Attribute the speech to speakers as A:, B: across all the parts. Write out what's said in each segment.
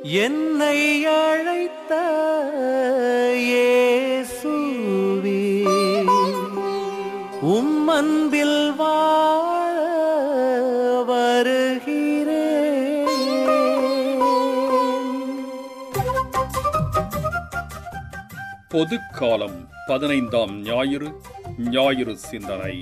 A: என்னை அழைத்த இயேசுவே உம் அன்பில் வாழ வருகிறேன்
B: பொதுக்காலம் பதினைந்தாம் ஞாயிறு ஞாயிறு சிந்தனை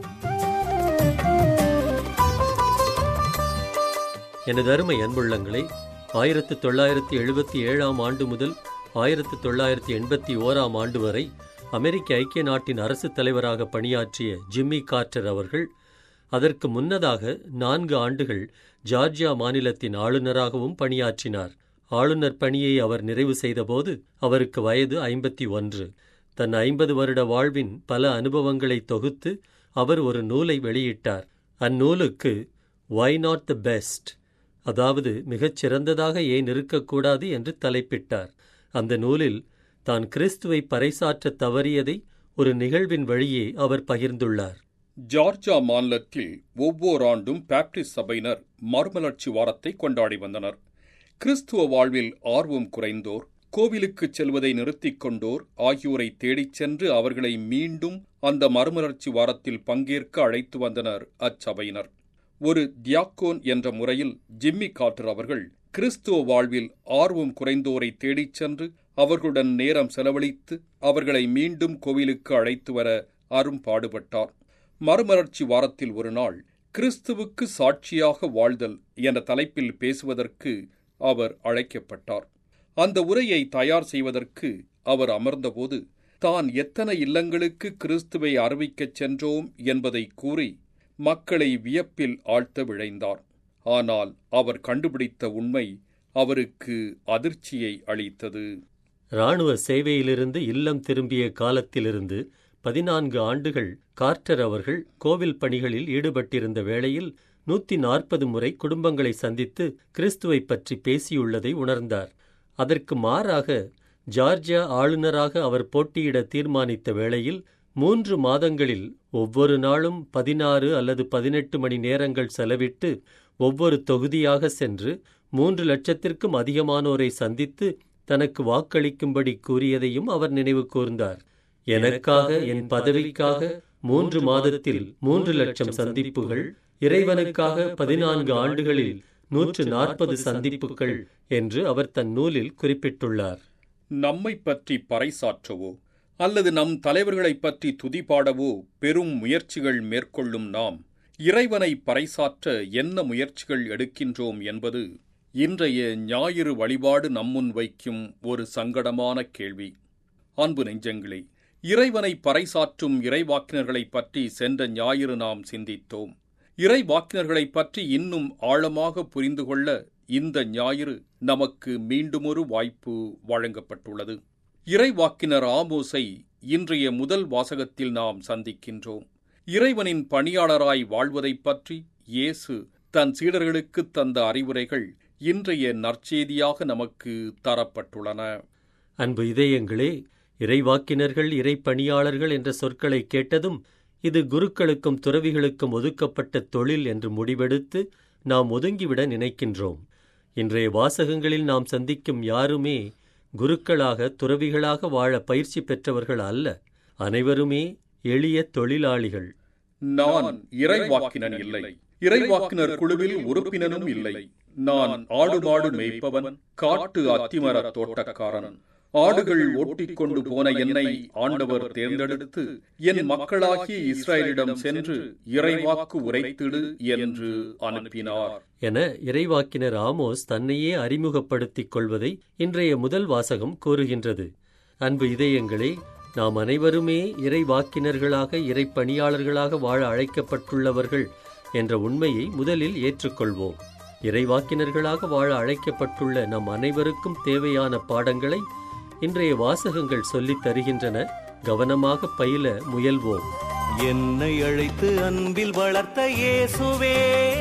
C: எனது அருமை அன்புள்ளங்களே ஆயிரத்து தொள்ளாயிரத்தி எழுபத்தி ஏழாம் ஆண்டு முதல் ஆயிரத்து தொள்ளாயிரத்தி எண்பத்தி ஓராம் ஆண்டு வரை அமெரிக்க ஐக்கிய நாட்டின் அரசுத் தலைவராக பணியாற்றிய ஜிம்மி கார்ட்டர் அவர்கள் அதற்கு முன்னதாக நான்கு ஆண்டுகள் ஜார்ஜியா மாநிலத்தின் ஆளுநராகவும் பணியாற்றினார் ஆளுநர் பணியை அவர் நிறைவு செய்தபோது அவருக்கு வயது ஐம்பத்தி ஒன்று தன் ஐம்பது வருட வாழ்வின் பல அனுபவங்களை தொகுத்து அவர் ஒரு நூலை வெளியிட்டார் அந்நூலுக்கு வை நாட் த பெஸ்ட் அதாவது மிகச் சிறந்ததாக ஏன் இருக்கக்கூடாது என்று தலைப்பிட்டார் அந்த நூலில் தான் கிறிஸ்துவை பறைசாற்றத் தவறியதை ஒரு நிகழ்வின் வழியே அவர் பகிர்ந்துள்ளார்
B: ஜார்ஜியா மாநிலத்தில் ஒவ்வொரு ஆண்டும் பாப்டிஸ்ட் சபையினர் மறுமலர்ச்சி வாரத்தை கொண்டாடி வந்தனர் கிறிஸ்துவ வாழ்வில் ஆர்வம் குறைந்தோர் கோவிலுக்குச் செல்வதை நிறுத்திக் கொண்டோர் ஆகியோரை தேடிச் சென்று அவர்களை மீண்டும் அந்த மறுமலர்ச்சி வாரத்தில் பங்கேற்க அழைத்து வந்தனர் அச்சபையினர் ஒரு தியாக்கோன் என்ற முறையில் ஜிம்மி கார்ட்டர் அவர்கள் கிறிஸ்துவ வாழ்வில் ஆர்வம் குறைந்தோரை தேடிச் சென்று அவர்களுடன் நேரம் செலவழித்து அவர்களை மீண்டும் கோவிலுக்கு அழைத்து வர அரும்பாடுபட்டார் மறுமலர்ச்சி வாரத்தில் ஒரு நாள் கிறிஸ்துவுக்கு சாட்சியாக வாழ்தல் என்ற தலைப்பில் பேசுவதற்கு அவர் அழைக்கப்பட்டார் அந்த உரையை தயார் செய்வதற்கு அவர் அமர்ந்தபோது தான் எத்தனை இல்லங்களுக்கு கிறிஸ்துவை அறிவிக்கச் சென்றோம் என்பதை கூறி மக்களை வியப்பில் ஆழ்த்த விழைந்தார் ஆனால் அவர் கண்டுபிடித்த உண்மை அவருக்கு அதிர்ச்சியை அளித்தது
C: இராணுவ சேவையிலிருந்து இல்லம் திரும்பிய காலத்திலிருந்து பதினான்கு ஆண்டுகள் கார்ட்டர் அவர்கள் கோவில் பணிகளில் ஈடுபட்டிருந்த வேளையில் நூற்றி நாற்பது முறை குடும்பங்களை சந்தித்து கிறிஸ்துவைப் பற்றி பேசியுள்ளதை உணர்ந்தார் அதற்கு மாறாக ஜார்ஜியா ஆளுநராக அவர் போட்டியிட தீர்மானித்த வேளையில் மூன்று மாதங்களில் ஒவ்வொரு நாளும் பதினாறு அல்லது பதினெட்டு மணி நேரங்கள் செலவிட்டு ஒவ்வொரு தொகுதியாக சென்று மூன்று லட்சத்திற்கும் அதிகமானோரை சந்தித்து தனக்கு வாக்களிக்கும்படி கூறியதையும் அவர் நினைவு கூர்ந்தார் எனக்காக என் பதவிக்காக மூன்று மாதத்தில் மூன்று லட்சம் சந்திப்புகள் இறைவனுக்காக பதினான்கு ஆண்டுகளில் நூற்று நாற்பது சந்திப்புகள் என்று அவர் தன் நூலில் குறிப்பிட்டுள்ளார்
B: நம்மை பற்றி பறைசாற்றவோ அல்லது நம் தலைவர்களைப் பற்றி துதிபாடவோ பெரும் முயற்சிகள் மேற்கொள்ளும் நாம் இறைவனை பறைசாற்ற என்ன முயற்சிகள் எடுக்கின்றோம் என்பது இன்றைய ஞாயிறு வழிபாடு நம்முன் வைக்கும் ஒரு சங்கடமான கேள்வி அன்பு நெஞ்சங்களே இறைவனை பறைசாற்றும் இறைவாக்கினர்களைப் பற்றி சென்ற ஞாயிறு நாம் சிந்தித்தோம் இறைவாக்கினர்களைப் பற்றி இன்னும் ஆழமாக புரிந்து கொள்ள இந்த ஞாயிறு நமக்கு மீண்டுமொரு வாய்ப்பு வழங்கப்பட்டுள்ளது இறைவாக்கினர் ஆமோஸை இன்றைய முதல் வாசகத்தில் நாம் சந்திக்கின்றோம் இறைவனின் பணியாளராய் வாழ்வதைப் பற்றி இயேசு தன் சீடர்களுக்கு தந்த அறிவுரைகள் இன்றைய நற்செய்தியாக நமக்கு தரப்பட்டுள்ளன
C: அன்பு இதயங்களே இறைவாக்கினர்கள் இறைப்பணியாளர்கள் என்ற சொற்களை கேட்டதும் இது குருக்களுக்கும் துறவிகளுக்கும் ஒதுக்கப்பட்ட தொழில் என்று முடிவெடுத்து நாம் ஒதுங்கிவிட நினைக்கின்றோம் இன்றைய வாசகங்களில் நாம் சந்திக்கும் யாருமே குருக்களாக துறவிகளாக வாழ பயிற்சி பெற்றவர்கள் அல்ல அனைவருமே எளிய தொழிலாளிகள்
B: நான் இறைவாக்கினன் இல்லை இறைவாக்கினர் குழுவில் உறுப்பினனும் இல்லை நான் ஆடு மாடு மேய்ப்பவன் காட்டு அத்திமர தோட்டக்காரன் ஆடுகள் ஓட்டிக் கொண்டு போன என்னை ஆண்டவர் தேர்ந்தெடுத்து என் மக்களாகிய இஸ்ரேலிடம் சென்று இறைவாக்கு உரைத்திடு என்று அனுப்பினார்
C: என இறைவாக்கினர் ஆமோஸ் தன்னையே அறிமுகப்படுத்திக் கொள்வதை இன்றைய முதல் வாசகம் கூறுகின்றது அன்பு இதயங்களே நாம் அனைவருமே இறைவாக்கினர்களாக இறைப்பணியாளர்களாக வாழ அழைக்கப்பட்டுள்ளவர்கள் என்ற உண்மையை முதலில் ஏற்றுக்கொள்வோம் இறைவாக்கினர்களாக வாழ அழைக்கப்பட்டுள்ள நம் அனைவருக்கும் தேவையான பாடங்களை இன்றைய வாசகங்கள் சொல்லித் தருகின்றன கவனமாக பயில முயல்வோம்
A: என்னை அழைத்து அன்பில் வளர்த்த இயேசுவே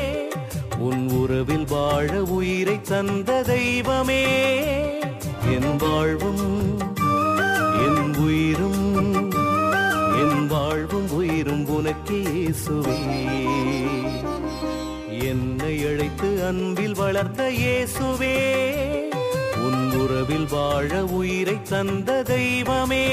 A: உன் உறவில் வாழ உயிரை தந்த தெய்வமே என் வாழ்வும் என் உயிரும் என் வாழ்வும் உயிரும் உனக்கு இயேசுவே என்னை அழைத்து அன்பில் வளர்த்த இயேசுவே உன் உறவில் வாழ உயிரை தந்த தெய்வமே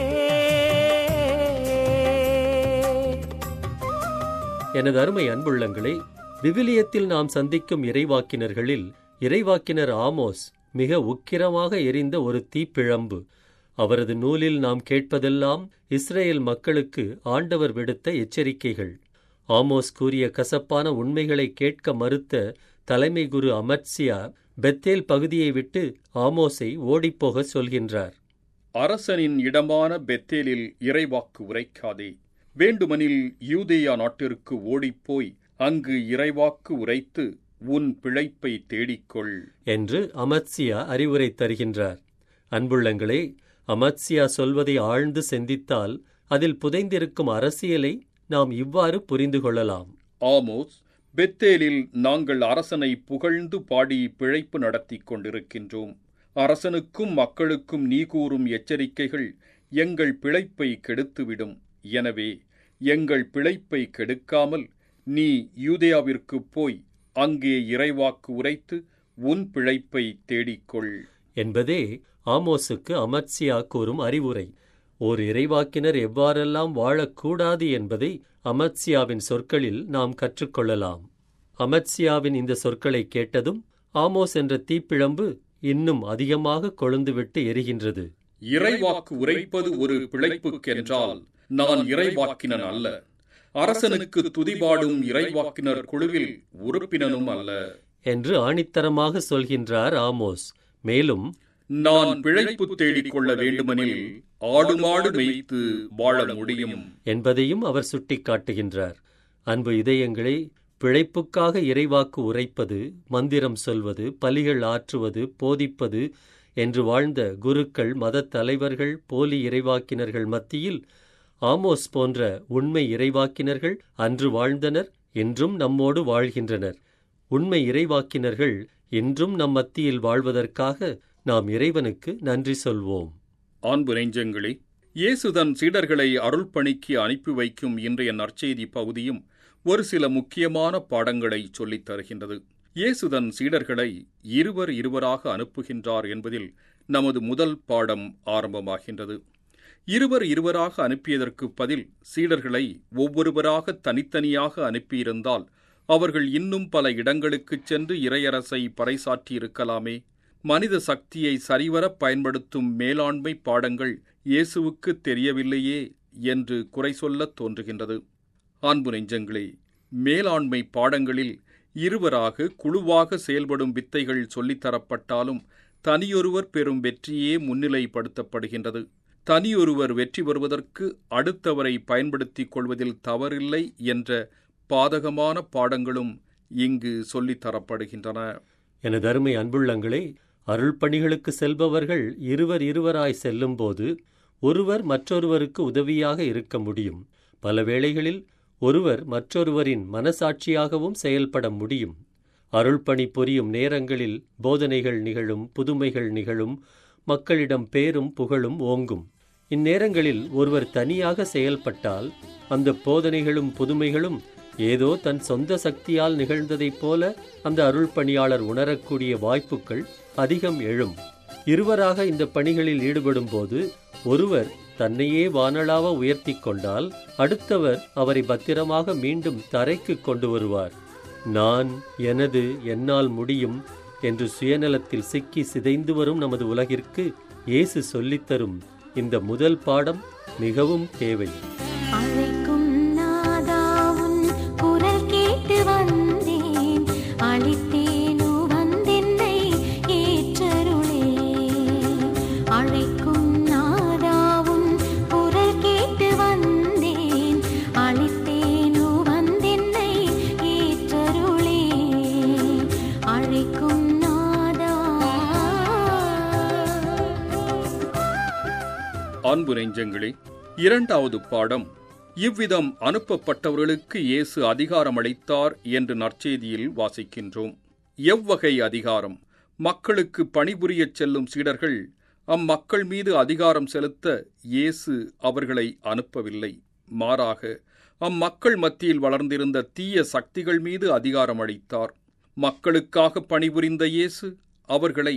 C: எனது அருமை அன்புள்ளங்களே விவிலியத்தில் நாம் சந்திக்கும் இறைவாக்கினர்களில் இறைவாக்கினர் ஆமோஸ் மிக உக்கிரமாக எரிந்த ஒரு தீப்பிழம்பு அவரது நூலில் நாம் கேட்பதெல்லாம் இஸ்ரேல் மக்களுக்கு ஆண்டவர் விடுத்த எச்சரிக்கைகள் ஆமோஸ் கூறிய கசப்பான உண்மைகளை கேட்க மறுத்த தலைமை குரு அமர்சியா பெத்தேல் பகுதியை விட்டு ஆமோஸை ஓடிப்போக சொல்கின்றார்
B: அரசனின் இடமான பெத்தேலில் இறைவாக்கு உரைக்காதே வேண்டுமெனில் யூதேயா நாட்டிற்கு ஓடிப்போய் அங்கு இறைவாக்கு உரைத்து உன் பிழைப்பை தேடிக்கொள்
C: என்று அமத்சியா அறிவுரை தருகின்றார் அன்புள்ளங்களே அமத்சியா சொல்வதை ஆழ்ந்து சிந்தித்தால் அதில் புதைந்திருக்கும் அரசியலை நாம் இவ்வாறு புரிந்து கொள்ளலாம்
B: ஆமோஸ் பெத்தேலில் நாங்கள் அரசனை புகழ்ந்து பாடி பிழைப்பு நடத்திக் கொண்டிருக்கின்றோம் அரசனுக்கும் மக்களுக்கும் நீ கூறும் எச்சரிக்கைகள் எங்கள் பிழைப்பை கெடுத்துவிடும் எனவே எங்கள் பிழைப்பை கெடுக்காமல் நீ யூதேயாவிற்குப் போய் அங்கே இறைவாக்கு உரைத்து உன் பிழைப்பை தேடிக்கொள்
C: என்பதே ஆமோஸுக்கு அமத்சியா கூறும் அறிவுரை ஓர் இறைவாக்கினர் எவ்வாறெல்லாம் வாழக்கூடாது என்பதை அமத்சியாவின் சொற்களில் நாம் கற்றுக்கொள்ளலாம் அமத்சியாவின் இந்த சொற்களை கேட்டதும் ஆமோஸ் என்ற தீப்பிழம்பு இன்னும் அதிகமாக கொழுந்துவிட்டு எரிகின்றது
B: இறைவாக்கு உரைப்பது ஒரு பிழைப்புக்கென்றால் நான் இறைவாக்கினன் அல்ல அரசனுக்கு துதிபாடும் இறைவாக்கினர் குழுவில் உறுப்பினனும் அல்ல
C: என்று ஆணித்தரமாக சொல்கின்றார் ஆமோஸ் மேலும்
B: நான் பிழைப்பு தேடிக் கொள்ள வேண்டுமெனில் ஆடு மாடு மேய்த்து வாழ முடியும்
C: என்பதையும் அவர் சுட்டிக்காட்டுகின்றார் அன்பு இதயங்களே பிழைப்புக்காக இறைவாக்கு உரைப்பது மந்திரம் சொல்வது பலிகள் ஆற்றுவது போதிப்பது என்று வாழ்ந்த குருக்கள் மதத் தலைவர்கள் போலி இறைவாக்கினர்கள் மத்தியில் ஆமோஸ் போன்ற உண்மை இறைவாக்கினர்கள் அன்று வாழ்ந்தனர் இன்றும் நம்மோடு வாழ்கின்றனர் உண்மை இறைவாக்கினர்கள் இன்றும் நம் மத்தியில் வாழ்வதற்காக நாம் இறைவனுக்கு நன்றி சொல்வோம்
B: அன்பு நெஞ்சங்களே இயேசு தன் சீடர்களை அருள்பணிக்கு அனுப்பி வைக்கும் இன்றைய நற்செய்தி பகுதியும் ஒரு சில முக்கியமான பாடங்களை சொல்லித் தருகின்றது இயேசு தன் சீடர்களை இருவர் இருவராக அனுப்புகின்றார் என்பதில் நமது முதல் பாடம் ஆரம்பமாகின்றது இருவர் இருவராக அனுப்பியதற்கு பதில் சீடர்களை ஒவ்வொருவராக தனித்தனியாக அனுப்பியிருந்தால் அவர்கள் இன்னும் பல இடங்களுக்குச் சென்று இறையரசை பறைசாற்றியிருக்கலாமே மனித சக்தியை சரிவர பயன்படுத்தும் மேலாண்மை பாடங்கள் இயேசுவுக்கு தெரியவில்லையே என்று குறை சொல்லத் தோன்றுகின்றது அன்பு நெஞ்சங்களே மேலாண்மை பாடங்களில் இருவராக குழுவாக செயல்படும் வித்தைகள் சொல்லித்தரப்பட்டாலும் தனியொருவர் பெறும் வெற்றியே முன்னிலைப்படுத்தப்படுகின்றது தனியொருவர் வெற்றி பெறுவதற்கு அடுத்தவரை பயன்படுத்திக் கொள்வதில் தவறில்லை என்ற பாதகமான பாடங்களும் இங்கு சொல்லித்தரப்படுகின்றன
C: எனது அருமை அன்புள்ளங்களே அருள் பணிகளுக்கு செல்பவர்கள் இருவர் இருவராய் செல்லும்போது ஒருவர் மற்றொருவருக்கு உதவியாக இருக்க முடியும் பல வேளைகளில் ஒருவர் மற்றொருவரின் மனசாட்சியாகவும் செயல்பட முடியும் அருள்பணி புரியும் நேரங்களில் போதனைகள் நிகழும் புதுமைகள் நிகழும் மக்களிடம் பேரும் புகழும் ஓங்கும் இந்நேரங்களில் ஒருவர் தனியாக செயல்பட்டால் அந்த போதனைகளும் புதுமைகளும் ஏதோ தன் சொந்த சக்தியால் நிகழ்ந்ததைப் போல அந்த அருள் பணியாளர் உணரக்கூடிய வாய்ப்புகள் அதிகம் எழும் இருவராக இந்த பணிகளில் ஈடுபடும்போது ஒருவர் தன்னையே வானளாவ உயர்த்தி கொண்டால் அடுத்தவர் அவரை பத்திரமாக மீண்டும் தரைக்கு கொண்டு வருவார் நான் எனது என்னால் முடியும் என்று சுயநலத்தில் சிக்கி சிதைந்து வரும் நமது உலகிற்கு இயேசு சொல்லித்தரும் இந்த முதல் பாடம் மிகவும் தேவை
D: அழைக்கும் நாதா உன் குரல் கேட்டு வந்தேன் அழித்தேனோ வந்தென்னை ஏற்றருளே அழைக்கும் நாதா உன் குரல் கேட்டு வந்தேன் அழித்தேனோ வந்தென்னை ஏற்றருளே அழைக்கும் நாதா
B: அன்பு நெஞ்சங்களே இரண்டாவது பாடம் இவ்விதம் அனுப்பப்பட்டவர்களுக்கு இயேசு அதிகாரம் அளித்தார் என்று நற்செய்தியில் வாசிக்கின்றோம் எவ்வகை அதிகாரம் மக்களுக்கு பணிபுரியச் செல்லும் சீடர்கள் அம்மக்கள் மீது அதிகாரம் செலுத்த இயேசு அவர்களை அனுப்பவில்லை மாறாக அம்மக்கள் மத்தியில் வளர்ந்திருந்த தீய சக்திகள் மீது அதிகாரம் அளித்தார் மக்களுக்காக பணிபுரிந்த இயேசு அவர்களை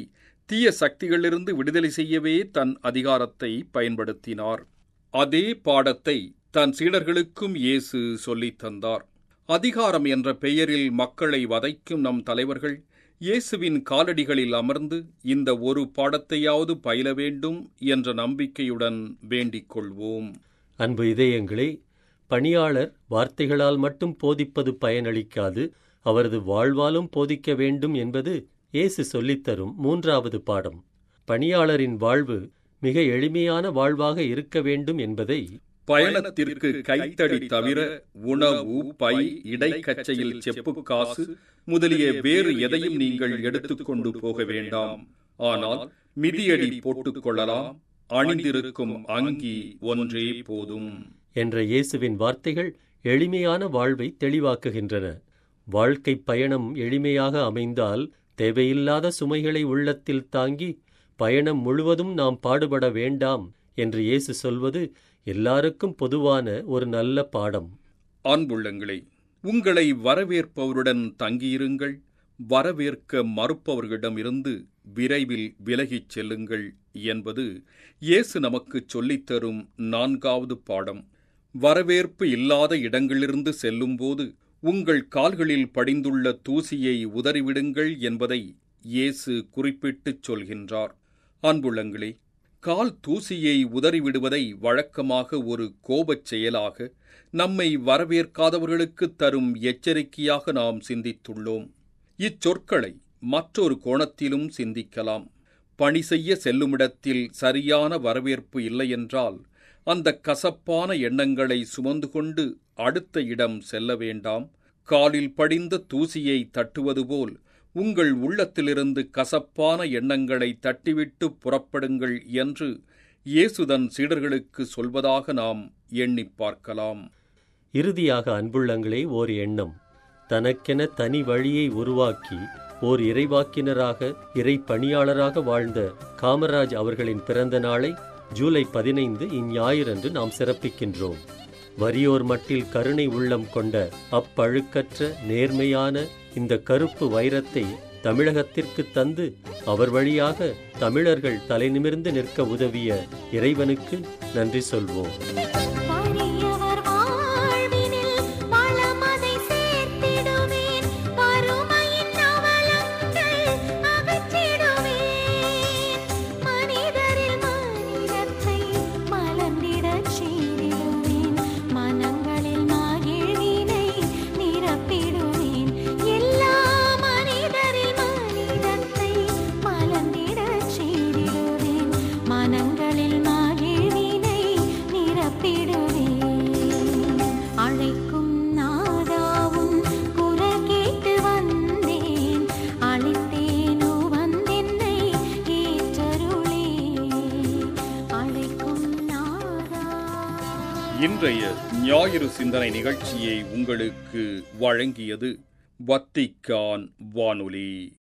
B: தீய சக்திகளிலிருந்து விடுதலை செய்யவே தன் அதிகாரத்தை பயன்படுத்தினார் அதே பாடத்தை தன் சீடர்களுக்கும் இயேசு சொல்லித் தந்தார் அதிகாரம் என்ற பெயரில் மக்களை வதைக்கும் நம் தலைவர்கள் இயேசுவின் காலடிகளில் அமர்ந்து இந்த ஒரு பாடத்தையாவது பயில வேண்டும் என்ற நம்பிக்கையுடன் வேண்டிக் கொள்வோம்
C: அன்பு இதயங்களே பணியாளர் வார்த்தைகளால் மட்டும் போதிப்பது பயனளிக்காது அவரது வாழ்வாலும் போதிக்க வேண்டும் என்பது இயேசு சொல்லித்தரும் மூன்றாவது பாடம் பணியாளரின் வாழ்வு மிக எளிமையான வாழ்வாக இருக்க வேண்டும் என்பதை
B: பயணத்திற்கு கைத்தடி தவிர உணவு பை இடைக்கச்சையில் செப்பு காசு முதலிய வேறு எதையும் நீங்கள் எடுத்துக்கொண்டு போக வேண்டாம் ஆனால் மிதியடி போட்டுக் கொள்ளலாம் அணிந்திருக்கும் அங்கி ஒன்றே போதும்
C: என்ற இயேசுவின் வார்த்தைகள் எளிமையான வாழ்வை தெளிவாக்குகின்றன வாழ்க்கை பயணம் எளிமையாக அமைந்தால் தேவையில்லாத சுமைகளை உள்ளத்தில் தாங்கி பயணம் முழுவதும் நாம் பாடுபட வேண்டாம் என்று இயேசு சொல்வது எல்லாருக்கும் பொதுவான ஒரு நல்ல பாடம்
B: அன்புள்ளங்களே உங்களை வரவேற்பவருடன் தங்கியிருங்கள் வரவேற்க மறுப்பவர்களிடமிருந்து விரைவில் விலகிச் செல்லுங்கள் என்பது இயேசு நமக்கு சொல்லித்தரும் நான்காவது பாடம் வரவேற்பு இல்லாத இடங்களிலிருந்து செல்லும்போது உங்கள் கால்களில் படிந்துள்ள தூசியை உதறிவிடுங்கள் என்பதை இயேசு குறிப்பிட்டுச் சொல்கின்றார் அன்புள்ளங்களே கால் தூசியை உதறிவிடுவதை வழக்கமாக ஒரு கோபச் செயலாக நம்மை வரவேற்காதவர்களுக்கு தரும் எச்சரிக்கையாக நாம் சிந்தித்துள்ளோம் இச்சொற்களை மற்றொரு கோணத்திலும் சிந்திக்கலாம் பணி செய்ய செல்லுமிடத்தில் சரியான வரவேற்பு இல்லையென்றால் அந்த கசப்பான எண்ணங்களை சுமந்து கொண்டு அடுத்த இடம் செல்ல வேண்டாம் காலில் படிந்த தூசியை தட்டுவது போல் உங்கள் உள்ளத்திலிருந்து கசப்பான எண்ணங்களை தட்டிவிட்டு புறப்படுங்கள் என்று இயேசுதன் சீடர்களுக்கு சொல்வதாக நாம் எண்ணிப் பார்க்கலாம்
C: இறுதியாக அன்புள்ளங்களே ஓர் எண்ணம் தனக்கென தனி வழியை உருவாக்கி ஓர் இறைவாக்கினராக இறை பணியாளராக வாழ்ந்த காமராஜ் அவர்களின் பிறந்த நாளை ஜூலை பதினைந்து இஞ்ஞாயிறன்று நாம் சிறப்பிக்கின்றோம் வறியோர் மட்டில் கருணை உள்ளம் கொண்ட அப்பழுக்கற்ற நேர்மையான இந்த கருப்பு வைரத்தை தமிழகத்திற்கு தந்து அவர் வழியாக தமிழர்கள் தலைநிமிர்ந்து நிற்க உதவிய இறைவனுக்கு நன்றி சொல்வோம்
D: வறியவர் வாழ்வினில் வளமதை சேர்த்திடுவேன் வறுமையின் அவலங்கள் அகற்றிடுவேன் மனிதரில் மனிதத்தை மலர்ந்திடச் செய்திடுவேன் மனங்களில் மகிழ்வினை நிரப்பிடுவேன் எல்லா மனிதரில் மனிதத்தை மலர்ந்திடச் செய்திடுவேன் மனங்களில் மகிழ்வினை நிரப்பிடுவேன் அழைக்கும் நாதாவும் குரல் கேட்டு வந்தேன் அழைத்தேனோ வந்தென்னை ஏற்றருளே அழைக்கும் நாதா
B: இன்றைய ஞாயிறு சிந்தனை நிகழ்ச்சியை உங்களுக்கு வழங்கியது வத்திக்கான் வானொலி